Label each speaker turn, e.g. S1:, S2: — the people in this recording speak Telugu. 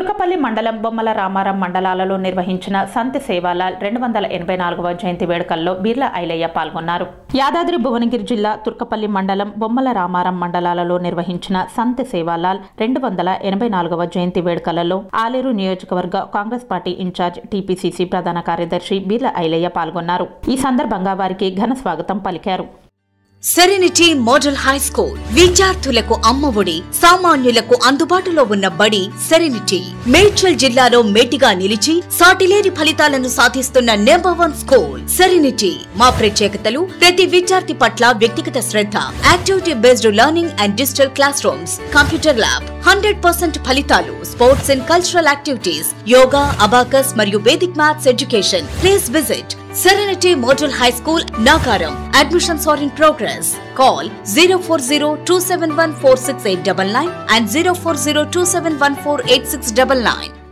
S1: తుర్కపల్లి మండలం బొమ్మల రామారం మండలాలలో నిర్వహించిన సంతి సేవాలాల్ రెండు వందల ఎనభై నాలుగవ జయంతి వేడుకల్లో బీర్ల ఐలయ్య పాల్గొన్నారు యాదాద్రి భువనగిరి జిల్లా తుర్కపల్లి మండలం బొమ్మల రామారం మండలాలలో నిర్వహించిన సంతి సేవాలాల్ రెండు వందల ఎనభై నాలుగవ జయంతి వేడుకలలో ఆలేరు నియోజకవర్గ కాంగ్రెస్ పార్టీ ఇన్ఛార్జ్ టీపీసీసీ ప్రధాన కార్యదర్శి బీర్ల ఐలయ్య పాల్గొన్నారు ఈ సందర్భంగా వారికి ఘన స్వాగతం పలికారు
S2: సెరెనిటీ మోడల్ హై స్కూల్ విద్యార్థులకు అమ్మఒడి సామాన్యులకు అందుబాటులో ఉన్న బడి సెరెనిటీ మేడ్చల్ జిల్లాలో మేటిగా నిలిచి సాటిలేని ఫలితాలను సాధిస్తున్న నెంబర్ వన్ స్కూల్ సెరెనిటీ మా ప్రత్యేకతలు ప్రతి విద్యార్థి పట్ల వ్యక్తిగత శ్రద్ధ activity based learning and digital classrooms computer lab hundred percent ఫలితాలు sports and cultural activities yoga abacus మరియు vedic maths education please visit Serenity Model High School, Nagaram. Admissions are in progress. Call 040 and 040 271 8699.